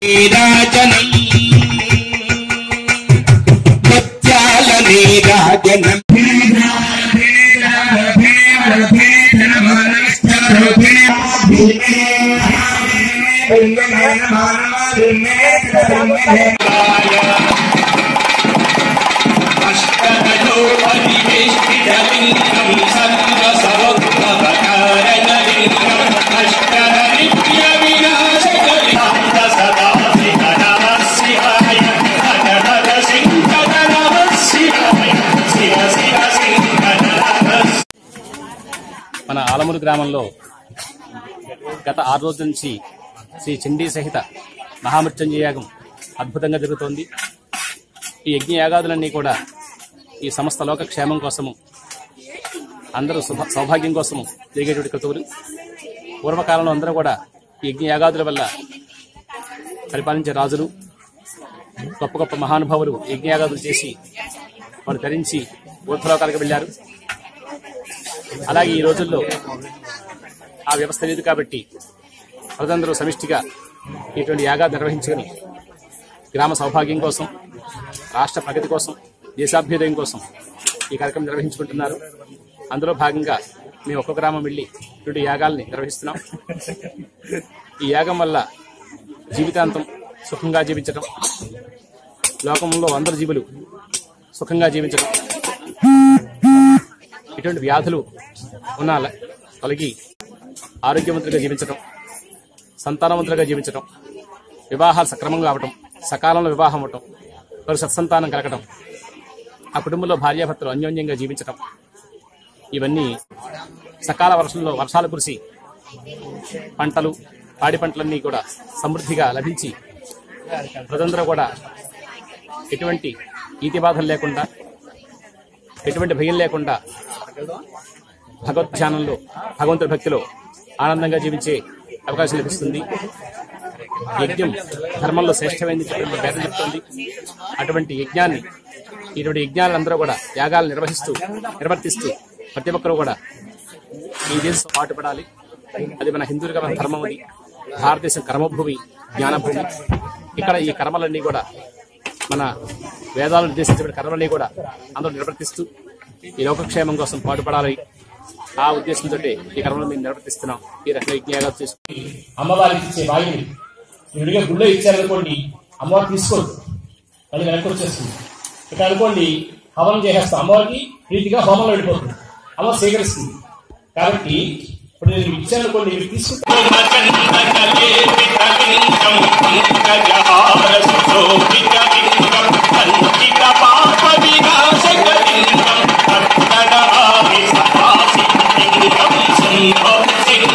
నీరాజనం ముత్యాల నీరాజనం అష్టదశో పరివేష్టితలింగం సర్వసరోత్తమకారణలింగం అష్టద నిత్య వినాశకలింగ సదా శివ నమః శివాయ హర హర శంకర నమః శివాయ శివ శివ శంకర నమః మన ఆలమూరు గ్రామంలో గత ఆరు రోజుల నుంచి శ్రీ చండీ సహిత మహామృత్యుంజయ యాగం అద్భుతంగా జరుగుతోంది ఈ యజ్ఞ యాగాదులన్నీ కూడా ఈ సమస్త లోక క్షేమం కోసము అందరూ శుభ సౌభాగ్యం కోసము జరిగేటువంటి క్రతువులు పూర్వకాలంలో అందరూ కూడా ఈ యజ్ఞ యాగాదుల వల్ల పరిపాలించే రాజులు గొప్ప గొప్ప మహానుభావులు యజ్ఞయాగాదులు చేసి వారు ధరించి ఊర్ధ్వలోకాలకు వెళ్లారు అలాగే ఈ రోజుల్లో ఆ వ్యవస్థ లేదు కాబట్టి ప్రజలందరూ సమిష్టిగా ఇటువంటి యాగా నిర్వహించుకుని గ్రామ సౌభాగ్యం కోసం రాష్ట్ర ప్రగతి కోసం దేశాభ్యుదయం కోసం ఈ కార్యక్రమం నిర్వహించుకుంటున్నారు అందులో భాగంగా మేము ఒక్కొక్క గ్రామం వెళ్ళి ఇటువంటి యాగాల్ని నిర్వహిస్తున్నాం ఈ యాగం వల్ల జీవితాంతం సుఖంగా జీవించడం లోకంలో అందరు జీవులు సుఖంగా జీవించడం ఇటువంటి వ్యాధులు ఉన్న ల- తొలగి ఆరోగ్యవంతులుగా జీవించడం సంతానవంతులుగా జీవించడం వివాహాలు సక్రమంగా అవటం సకాలంలో వివాహం అవటం వారు సత్సంతానం కలగటం ఆ కుటుంబంలో భార్యాభర్తలు అన్యోన్యంగా జీవించటం ఇవన్నీ సకాల వర్షంలో వర్షాలు కురిసి పంటలు పాడి పంటలన్నీ కూడా సమృద్ధిగా లభించి ప్రజలందరూ కూడా ఎటువంటి ఈతి బాధలు లేకుండా ఎటువంటి భయం లేకుండా భగవద్ధ్యానంలో భగవంతుడి భక్తిలో ఆనందంగా జీవించే అవకాశం లభిస్తుంది యజ్ఞం ధర్మంలో శ్రేష్టమైంది చెప్పి మన వేదం చెప్తోంది అటువంటి యజ్ఞాన్ని ఇటువంటి యజ్ఞాలందరూ కూడా యాగాలు నిర్వహిస్తూ నిర్వర్తిస్తూ ప్రతి ఒక్కరూ కూడా ఈ దేశం పాటుపడాలి అది మన హిందువులుగా మన ధర్మం అది భారతదేశం కర్మభూమి జ్ఞానభూమి ఇక్కడ ఈ కర్మలన్నీ కూడా మన వేదాలు నిర్దేశించిన కర్మలన్నీ కూడా అందరూ నిర్వర్తిస్తూ ఈ లోకక్షేమం కోసం పాటుపడాలి ఆ ఉద్దేశంతో ఈ కర్మలు మేము నిర్వర్తిస్తున్నాం ఈ రకంగా యజ్ఞాలు చేసుకుని అమ్మవారికి ఇచ్చే వాయువుని విడిగా గుళ్ళో ఇచ్చారనుకోండి అమ్మవారు తీసుకోదు అది వెనక్కి వచ్చేస్తుంది ఇక్కడ అనుకోండి హవనం చేసేస్తాం అమ్మవారికి ప్రీతిగా హోమంలో వెళ్ళిపోతుంది అమ్మ స్వీకరిస్తుంది కాబట్టి ఇప్పుడు నేను ఇచ్చాననుకోండి మీరు తీసుకుంటే లింగం